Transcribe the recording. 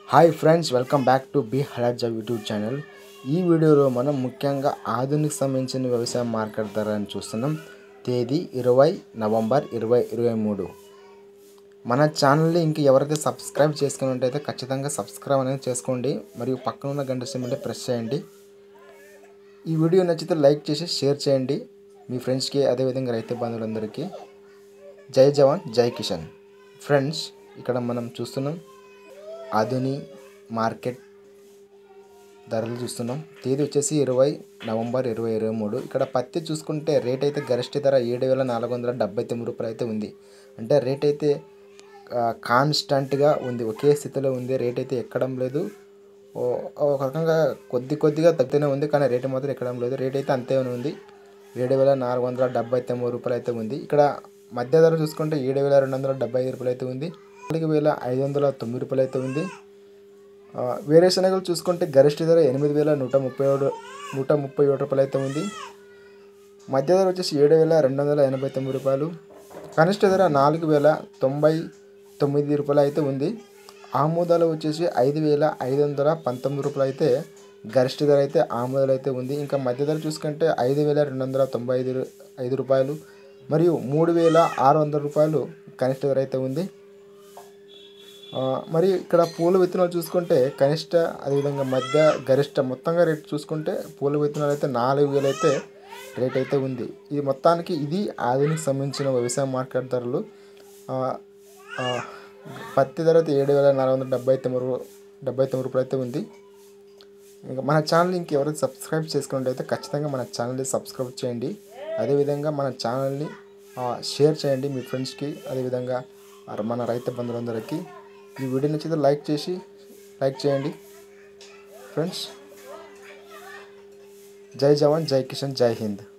hi friends welcome back to బి హలాజా YouTube channel ఈ వీడియోలో మనం ముఖ్యంగా ఆధునిక సంబంధించిన వ్యవసాయ మార్కెట్ ధరని చూస్తున్నాం తేదీ ఇరవై నవంబర్ ఇరవై ఇరవై మూడు మన ఛానల్ని ఇంక ఎవరైతే సబ్స్క్రైబ్ చేసుకున్నట్టయితే ఖచ్చితంగా సబ్స్క్రైబ్ అనేది చేసుకోండి మరియు పక్కన ఉన్న గంట సింబల్ని ప్రెస్ చేయండి ఈ వీడియో నచ్చితే లైక్ చేసి షేర్ చేయండి మీ ఫ్రెండ్స్కి అదేవిధంగా రైతు బంధువులందరికీ జై జవాన్ జై కిషన్ ఫ్రెండ్స్ ఇక్కడ మనం చూస్తున్నాం ఆధుని మార్కెట్ ధరలు చూస్తున్నాం తేదీ వచ్చేసి ఇరవై నవంబర్ ఇరవై ఇరవై మూడు ఇక్కడ పత్తి చూసుకుంటే రేట్ అయితే గరిష్ట ధర ఏడు వేల నాలుగు వందల డెబ్బై తొమ్మిది రూపాయలు అయితే ఉంది అంటే రేట్ అయితే కాన్స్టంట్గా ఉంది ఒకే స్థితిలో ఉంది రేట్ అయితే ఎక్కడం లేదు ఓ- ఒక రకంగా కొద్ది కొద్దిగా తగ్గుతూనే ఉంది కానీ రేటు మాత్రం ఎక్కడం లేదు రేట్ అయితే అంతే ఉంది ఏడు వేల నాలుగు వందల డెబ్బై తొమ్మిది రూపాయలు అయితే ఉంది ఇక్కడ మధ్య ధర చూసుకుంటే ఏడు వేల రెండు వందల డెబ్బై ఐదు రూపాయలు అయితే ఉంది నాలుగు వేల ఐదు వందల తొమ్మిది రూపాయలు అయితే ఉంది ఆ, వేరే శనగలు చూసుకుంటే గరిష్ట ధర ఎనిమిది వేల నూట ముప్పై ఏడు నూట ముప్పై ఏడు రూపాయలు అయితే ఉంది మధ్య ధర వచ్చేసి ఏడు వేల రెండు వందల ఎనభై తొమ్మిది రూపాయలు కనిష్ట ధర నాలుగు వేల తొంభై తొమ్మిది రూపాయలు అయితే ఉంది ఆమోదాలు వచ్చేసి ఐదు వేల ఐదు వందల పంతొమ్మిది రూపాయలు అయితే గరిష్ట ధర అయితే ఆమోదాలు అయితే ఉంది ఇంకా మధ్య ధర చూసుకుంటే ఐదు వేల రెండు వందల తొంభై ఐదు రు- ఐదు రూపాయలు మరియు మూడు వేల ఆరు వందల రూపాయలు కనిష్ట ధర అయితే ఉంది ఆ, మరి ఇక్కడ పూల విత్తనాలు చూసుకుంటే కనిష్ట అదేవిధంగా మధ్య గరిష్ట మొత్తంగా రేట్ చూసుకుంటే పూల విత్తనాలు అయితే నాలుగు వేలు అయితే రేట్ అయితే ఉంది ఇది మొత్తానికి ఇది ఆధునిక సంబంధించిన వ్యవసాయ మార్కెట్ ధరలు ఆ, ఆ, పత్తి ధర అయితే ఏడు వేల నాలుగు వందల డెబ్బై తొమ్మిది రూ- డెబ్బై తొమ్మిది రూపాయలు అయితే ఉంది ఇంకా మన ఛానల్ ఇంకెవరైతే సబ్స్క్రైబ్ చేసుకున్నట్టయితే ఖచ్చితంగా మన ఛానల్ని సబ్స్క్రైబ్ చేయండి అదేవిధంగా మన ఛానల్ని ఆ, షేర్ చేయండి మీ ఫ్రెండ్స్కి అదేవిధంగా ఆ మన రైతు బంధువులందరికీ ఈ వీడియో నచ్చితే లైక్ చేసి లైక్ చేయండి ఫ్రెండ్స్ జై జవాన్ జై కిషన్ జై హింద్